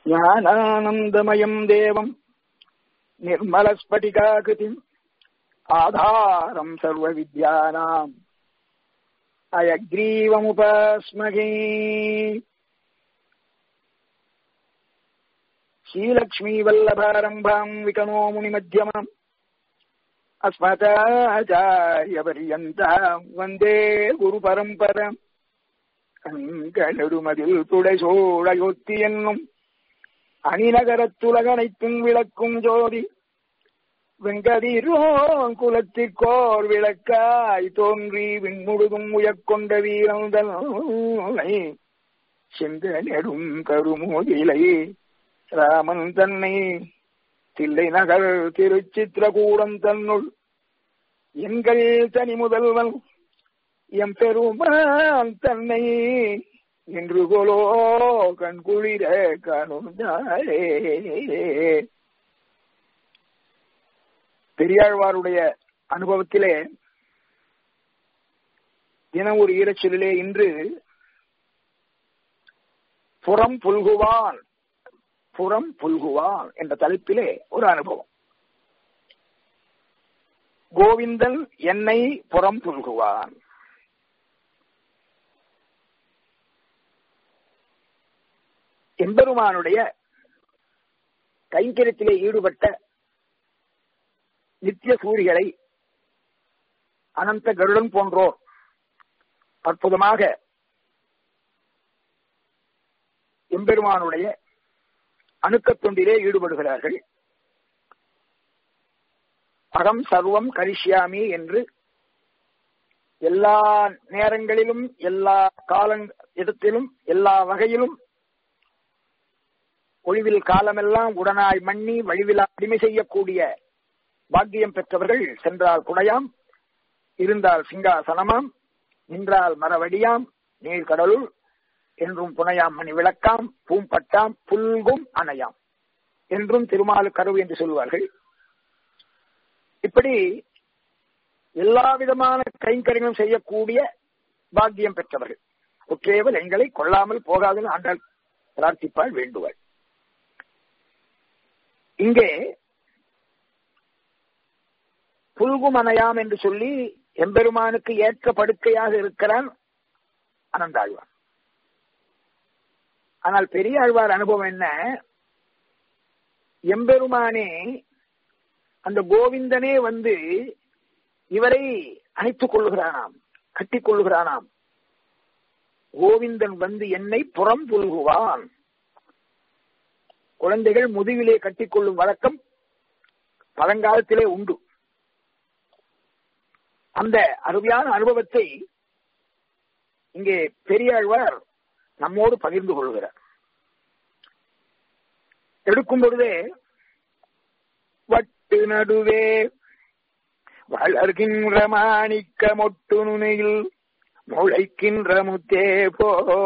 ஞானானந்தமயம் தேவம் निर्मलस्फटिकाकृतिम् आधारम् सर्वविद्यानाम् अयग्रीवमुपास्महे श्रीलक्ष्मीवल्लभारम्भाम् विकनो मुनिमध्यमाम् अस्मदाचार्यपर्यन्ताम् वन्दे गुरुपरम्पराम् கண்களெடுமதில் துடைசோடையொத்தி என்னும் அணிநகரத்துலகனைத்தும் விளக்கும் ஜோதி வெங்கதிரோன் குலத்திற்கோர் விளக்காய் தோன்றி விண்முழுதும் உயர்கொண்ட வீரந்தனை செந்த நெடும் கருமூதிலை ராமன் தன்னை தில்லை நகர் திருச்சித்திரகூடம் தன்னுள் எங்கள் தனி முதல்வன் எம் பெருமான் தன்னை என்று கோலோ கண்குளிர கணுந்தாரே பெரியாழ்வாருடைய அனுபவத்திலே தினம் ஒரு ஈரச்சொல்லிலே இன்று புறம் புல்குவான் புறம் புல்குவான் என்ற தலைப்பிலே ஒரு அனுபவம் கோவிந்தன் என்னை புறம் புல்குவான் எம்பெருமானுடைய கைங்கரியத்திலே ஈடுபட்ட நித்திய சூரிகளை அனந்த கருடன் போன்றோர் அற்புதமாக எம்பெருமானுடைய அணுக்கத் தொண்டிலே ஈடுபடுகிறார்கள் அகம் சர்வம் கரிஷ்யாமி என்று எல்லா நேரங்களிலும் எல்லா கால இடத்திலும் எல்லா வகையிலும் ஒளிவில் காலமெல்லாம் உடனாய் மண்ணி வழிவில் அடிமை செய்யக்கூடிய பாக்கியம் பெற்றவர்கள் சென்றால் குடையாம் இருந்தால் சிங்காசனமாம் நின்றால் மரவடியாம் நீர்கடலுள் என்றும் புனையாம் மணி விளக்காம் பூம்பட்டாம் புல்கும் அணையாம் என்றும் திருமாலு கருவு என்று சொல்வார்கள் இப்படி எல்லா விதமான கைங்கரியங்களும் செய்யக்கூடிய பாக்கியம் பெற்றவர்கள் குற்றேவல் எங்களை கொள்ளாமல் போகாதுன்னு ஆண்டாள் பிரார்த்திப்பால் வேண்டுவாள் இங்கே புல்குமனையாம் என்று சொல்லி எம்பெருமானுக்கு ஏற்ற படுக்கையாக இருக்கிறான் அனந்தாழ்வான் ஆனால் பெரியாழ்வார் அனுபவம் என்ன எம்பெருமானே அந்த கோவிந்தனே வந்து இவரை அணைத்துக் கொள்ளுகிறானாம் கட்டிக் கொள்ளுகிறானாம் கோவிந்தன் வந்து என்னை புறம் புல்குவான் குழந்தைகள் முதுகிலே கட்டிக்கொள்ளும் வழக்கம் பழங்காலத்திலே உண்டு அந்த அருமையான அனுபவத்தை இங்கே பெரியாழ்வார் நம்மோடு பகிர்ந்து கொள்கிறார் எடுக்கும் பொழுதே வட்டு நடுவே வளர்கின்ற மாணிக்க மொட்டு நுனையில் முளைக்கின்ற முத்தே போ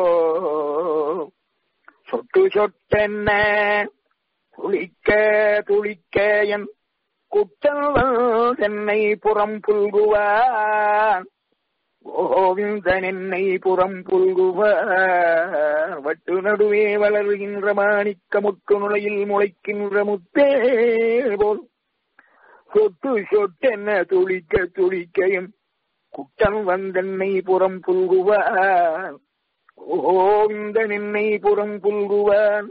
சொட்டு சொட்டென்ன துளிக்க துளிக்க என் குற்றவன் தென்னை புறம் புல்குவான் கோவிந்தன் என்னை புறம் புல்குவான் வட்டு நடுவே வளர்கின்ற மாணிக்க முட்டு நுழையில் முளைக்கின்ற முத்தே போல் சொட்டு சொட்டென்ன துளிக்க துளிக்க என் குட்டம் வந்தென்னை புறம் புல்குவான் கோவிந்த நின்னை புறம் புல்குவான்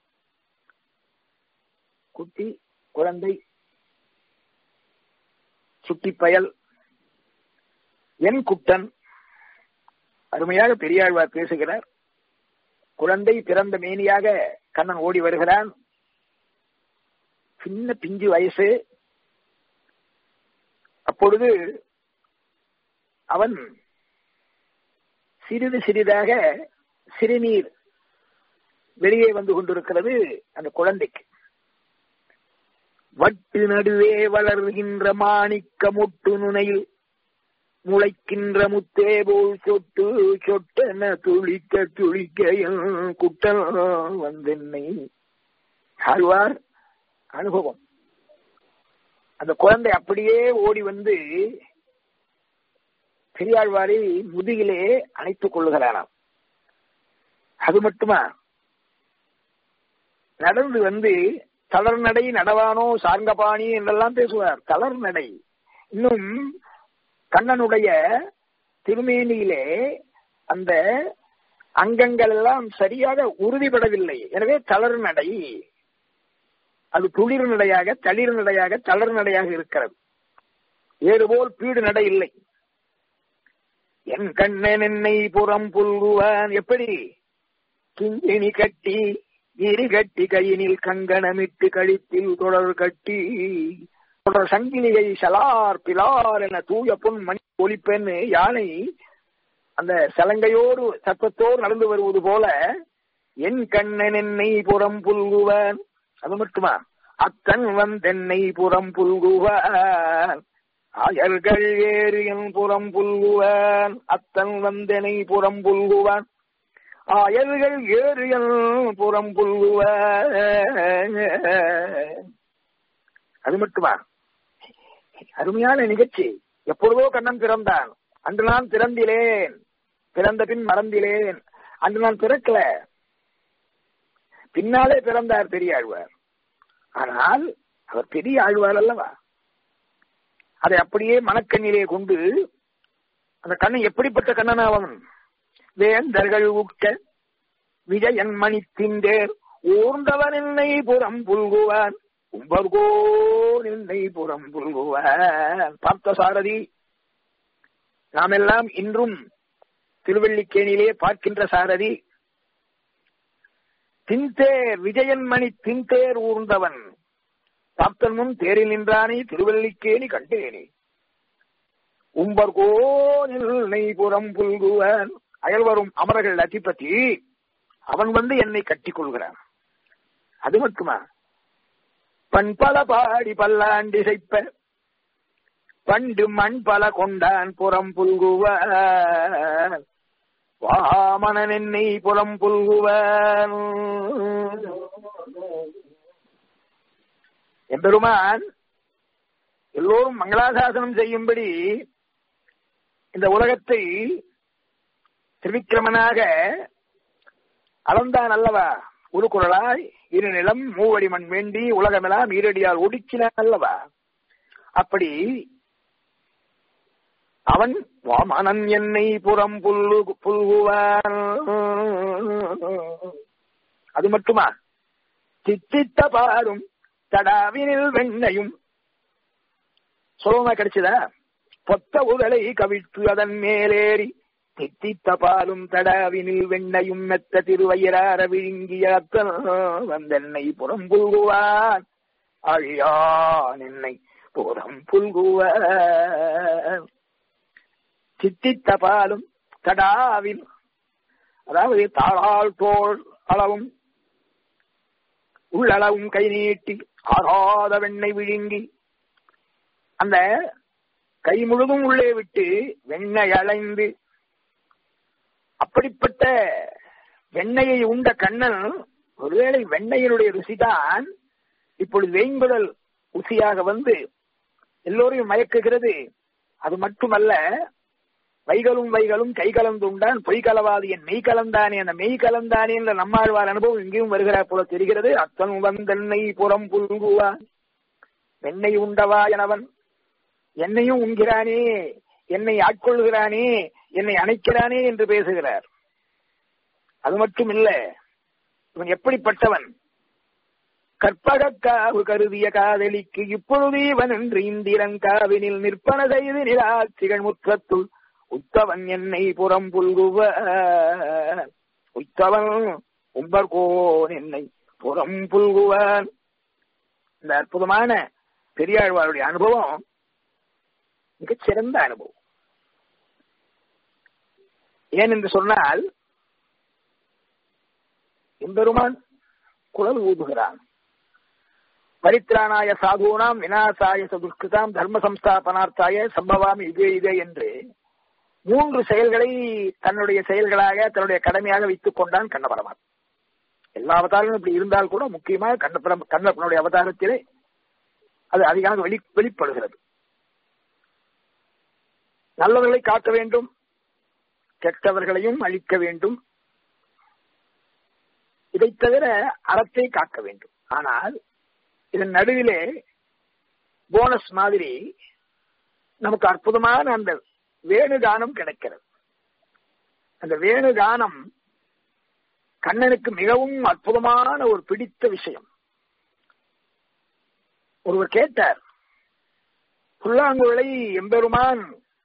குட்டி குழந்தை சுட்டி பயல் என் குட்டன் அருமையாக பெரியாழ்வார் பேசுகிறார் குழந்தை பிறந்த மேனியாக கண்ணன் ஓடி வருகிறான் சின்ன பிஞ்சு வயசு அப்பொழுது அவன் சிறிது சிறிதாக சிறுநீர் வெளியே வந்து கொண்டிருக்கிறது அந்த குழந்தைக்கு வட்டு நடுவே வளர்கின்ற மாணிக்க முட்டு நுனையில் முளைக்கின்ற முத்தே போல் சொட்டு சொட்டென துளிக்க துளிக்க குட்டம் வந்தென்னை ஆழ்வார் அனுபவம் அந்த குழந்தை அப்படியே ஓடி வந்து பெரியாழ்வாரை முதுகிலே அணைத்துக் கொள்ளுகிறானாம் அது மட்டுமா நடந்து வந்து தளர் நடை நடவானோ சார்ங்கபாணி என்றெல்லாம் பேசுவார் தளர் நடை இன்னும் கண்ணனுடைய திருமேனியிலே அந்த அங்கங்கள் எல்லாம் சரியாக உறுதிப்படவில்லை எனவே தளர் நடை அது துளிர் நடையாக தளிர் நடையாக தளர் நடையாக இருக்கிறது ஏறுபோல் பீடு நடை இல்லை என் கண்ணன் என்னை புறம் புல்குவான் எப்படி கிங்கிணி கட்டி இரு கட்டி கையினில் கங்கணமிட்டு கழித்தில் தொடர் கட்டி தொடர் சங்கிலிகை சலார் பிலார் என தூய பொன் மணி ஒலிப்பெண்ணு யானை அந்த சலங்கையோடு சத்தத்தோடு நடந்து வருவது போல என் கண்ணன் என்னை புறம் புல்குவான் அது மட்டுமா அத்தன் வந்தென்னை புறம் புல்குவான் ஆயர்கள் ஏறு என் புறம் புல்குவான் அத்தன் வந்தெனை புறம் புல்குவான் ஆயர்கள் ஏறு என் புறம் புல்குவான் அது மட்டுமா அருமையான நிகழ்ச்சி எப்பொழுதோ கண்ணன் பிறந்தான் அன்று நான் பிறந்திலேன் பிறந்த பின் மறந்திலேன் அன்று நான் பிறக்கல பின்னாலே பிறந்தார் பெரிய ஆழ்வார் ஆனால் அவர் பெரிய ஆழ்வார் அல்லவா அதை அப்படியே மனக்கண்ணிலே கொண்டு அந்த கண்ணன் எப்படிப்பட்ட கண்ணன் அவன் வேந்தர்கள் உட்க விஜயன் மணி திண்டேர் ஊர்ந்தவன் என்னை புறம் புல்குவான் உம்பர்கோ என்னை புறம் புல்குவான் பார்த்த சாரதி நாம் எல்லாம் இன்றும் திருவள்ளிக்கேணியிலே பார்க்கின்ற சாரதி தின்தேர் விஜயன்மணி தின்தேர் ஊர்ந்தவன் பார்த்தன் முன் தேரில் நின்றானே திருவல்லிக்கேணி கண்டேனே உம்பர்கோ நெய் புறம் புல்குவன் அயல் வரும் அமரர்கள் அதிபதி அவன் வந்து என்னை கட்டிக் கொள்கிறான் அது மட்டுமா பண்பல பாடி பல்லாண்டி செய்ப்ப பண்டு மண் பல கொண்டான் புறம் புல்குவான் வாமனன் என்னை புறம் புல்குவான் எம்பெருமான் எல்லோரும் மங்களாசாசனம் செய்யும்படி இந்த உலகத்தை திரிவிக்கிரமனாக அளந்தான் அல்லவா ஒரு குரலாய் இரு நிலம் மூவடி மண் வேண்டி உலகமெல்லாம் ஈரடியால் ஒடுக்கினான் அல்லவா அப்படி அவன் வாமனன் என்னை புறம் புல்லு புல்குவான் அது மட்டுமா சித்தித்த பாரும் தடாவினில் வெண்ணையும் சுலபமா கிடைச்சதா பொத்த உதலை கவிழ்த்து அதன் மேலேறி தித்தித்த பாலும் தடாவினில் வெண்ணையும் மெத்த திருவயிறார விழுங்கிய வந்தென்னை புறம் புல்குவான் அழியான் என்னை புறம் புல்குவான் சித்தித்த பாலும் தடாவில் அதாவது தாளால் தோல் அளவும் உள்ளளவும் கை நீட்டி ஆறாத வெண்ணெய் விழுங்கி அந்த கை முழுதும் உள்ளே விட்டு வெண்ணெய் அலைந்து அப்படிப்பட்ட வெண்ணெயை உண்ட கண்ணன் ஒருவேளை வெண்ணெயினுடைய ருசிதான் இப்பொழுது வேங்குதல் ருசியாக வந்து எல்லோரையும் மயக்குகிறது அது மட்டுமல்ல வைகளும் வைகளும் கை கலந்துண்டான் பொய் கலவாது என் மெய் கலந்தானே அந்த மெய் கலந்தானே என்ற நம்மாழ்வார் அனுபவம் இங்கேயும் வருகிறார் போல தெரிகிறது அத்தன் வந்தென்னை புறம் புல்குவான் வெண்ணெய் உண்டவா எனவன் என்னையும் உண்கிறானே என்னை ஆட்கொள்கிறானே என்னை அணைக்கிறானே என்று பேசுகிறார் அது மட்டும் இல்ல இவன் எப்படிப்பட்டவன் கற்பகக்காவு கருதிய காதலிக்கு இப்பொழுது இவன் என்று இந்திரங்காவினில் நிற்பன செய்து நிலாட்சிகள் முற்றத்துள் உத்தவன் என்னை புறம் புல்குவ உத்தவன் உம்பர்கோன் என்னை புறம் புல்குவான் இந்த அற்புதமான பெரியாழ்வாருடைய அனுபவம் மிகச் சிறந்த அனுபவம் ஏன் என்று சொன்னால் எம்பெருமான் குழல் ஊதுகிறான் பரித்ராணாய சாதுனாம் வினாசாய சதுஷ்கிருதாம் தர்ம சம்ஸ்தாபனார்த்தாய சம்பவாமி இதே இதே என்று மூன்று செயல்களை தன்னுடைய செயல்களாக தன்னுடைய கடமையாக வைத்துக் கொண்டான் கண்ணபரமான் எல்லா அவதாரங்களும் இப்படி இருந்தால் கூட முக்கியமாக கண்ணபுரம் கண்ணப்பனுடைய அவதாரத்திலே அது அதிகமாக வெளி வெளிப்படுகிறது நல்லவர்களை காக்க வேண்டும் கெட்டவர்களையும் அழிக்க வேண்டும் இதை தவிர அறத்தை காக்க வேண்டும் ஆனால் இதன் நடுவிலே போனஸ் மாதிரி நமக்கு அற்புதமான அந்த வேணுகானம் கிடைக்கிறது அந்த வேணுகானம் கண்ணனுக்கு மிகவும் அற்புதமான ஒரு பிடித்த விஷயம் ஒருவர் கேட்டார் புல்லாங்குழலை எம்பெருமான்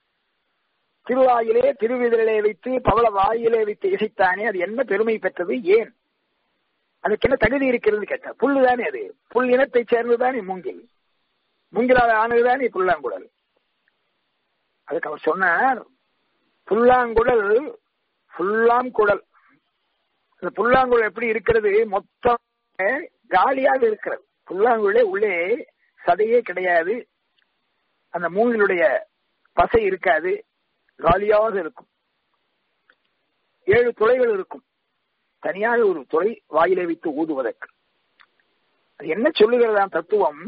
திருவாயிலே திருவிதலே வைத்து பவள வாயிலே வைத்து இசைத்தானே அது என்ன பெருமை பெற்றது ஏன் அதுக்கு என்ன தகுதி இருக்கிறது கேட்டார் புல்லு தானே அது புல் இனத்தை சேர்ந்துதானே மூங்கில் மூங்கிலால் ஆனதுதானே புல்லாங்குழல் அதுக்கு அவர் சொன்னார் புல்லாங்குழல் புல்லாம் குழல் அந்த புல்லாங்குழல் எப்படி இருக்கிறது மொத்தம் காலியாக இருக்கிறது புல்லாங்குழலே உள்ளே சதையே கிடையாது அந்த மூங்கிலுடைய பசை இருக்காது காலியாக இருக்கும் ஏழு துளைகள் இருக்கும் தனியாக ஒரு துளை வாயிலை வைத்து ஊதுவதற்கு அது என்ன சொல்லுகிறதாம் தத்துவம்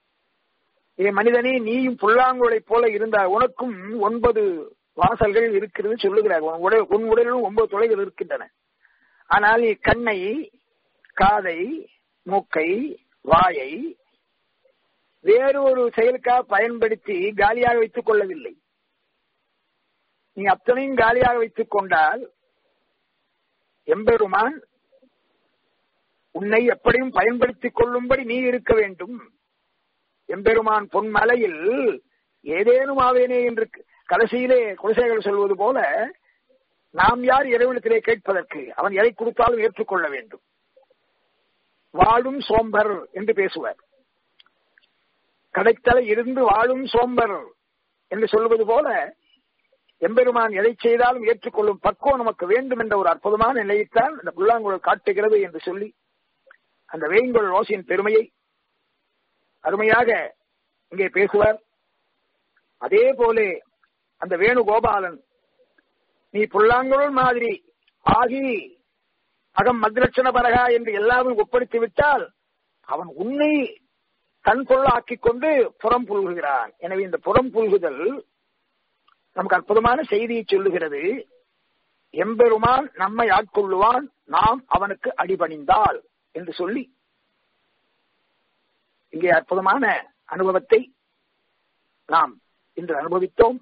ஏ மனிதனே நீயும் புல்லாங்குழலை போல இருந்தால் உனக்கும் ஒன்பது வாசல்கள் இருக்கிறது சொல்லுகிறார் உன் உடல் உன் உடலிலும் ஒன்பது துளைகள் இருக்கின்றன ஆனால் நீ கண்ணை காதை மூக்கை வாயை வேறு ஒரு செயலுக்காக பயன்படுத்தி காலியாக வைத்துக் கொள்ளவில்லை நீ அத்தனையும் காலியாக வைத்துக் கொண்டால் எம்பெருமான் உன்னை எப்படியும் பயன்படுத்திக் கொள்ளும்படி நீ இருக்க வேண்டும் எம்பெருமான் பொன்மலையில் ஏதேனும் ஆவேனே என்று கடைசியிலே குலசேகர் சொல்வது போல நாம் யார் இறைவனத்திலே கேட்பதற்கு அவன் எதை கொடுத்தாலும் ஏற்றுக்கொள்ள வேண்டும் வாழும் சோம்பர் என்று பேசுவார் கடைத்தலை இருந்து வாழும் சோம்பர் என்று சொல்வது போல எம்பெருமான் எதை செய்தாலும் ஏற்றுக்கொள்ளும் பக்குவம் நமக்கு வேண்டும் என்ற ஒரு அற்புதமான நிலையைத்தான் இந்த புல்லாங்குழல் காட்டுகிறது என்று சொல்லி அந்த வேங்குழல் ஓசையின் பெருமையை அருமையாக இங்கே பேசுவார் அதே போல அந்த வேணுகோபாலன் நீ புல்லாங்குழல் மாதிரி ஆகி அகம் மத்ரட்சண பரகா என்று எல்லாரும் ஒப்படைத்து விட்டால் அவன் உன்னை தன் பொருளாக்கிக் கொண்டு புறம் புல்குகிறான் எனவே இந்த புறம் புல்குதல் நமக்கு அற்புதமான செய்தியை சொல்லுகிறது எம்பெருமான் நம்மை ஆட்கொள்ளுவான் நாம் அவனுக்கு அடிபணிந்தால் என்று சொல்லி இங்கே அற்புதமான அனுபவத்தை நாம் இன்று அனுபவித்தோம்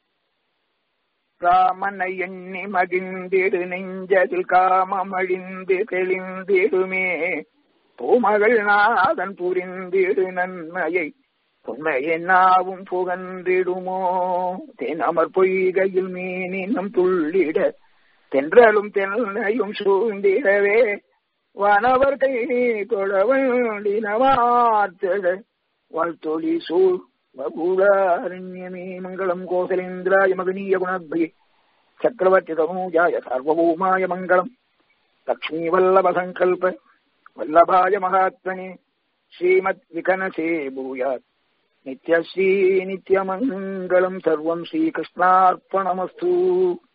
ராமனை எண்ணி மகிழ்ந்திடு நெஞ்சதில் காமம் அழிந்து தெளிந்திடுமே பூமகள் நாதன் புரிந்திடு நன்மையை உண்மையை நாவும் புகன்றிடுமோ தென் அமர் பொய்கையில் மீனினும் துள்ளிட தென்றலும் தென்னையும் சூழ்ந்திடவே வானவர் கை கொடவண்டினவார்த்தட வாழ்த்தொழி சூழ் வபூதாரண்யமே மங்களம் கோசலேந்திராய மகனீய குணாத்பயே சக்கரவர்த்தி தனூஜாய சார்வபௌமாய மங்களம் லக்ஷ்மீ வல்லப சங்கல்ப வல்லபாய மகாத்மனே ஸ்ரீமத் விகனசே பூயாத் நித்யஸ்ரீ நித்யமங்கலம் சர்வம் ஸ்ரீகிருஷ்ணார்ப்பணமஸ்து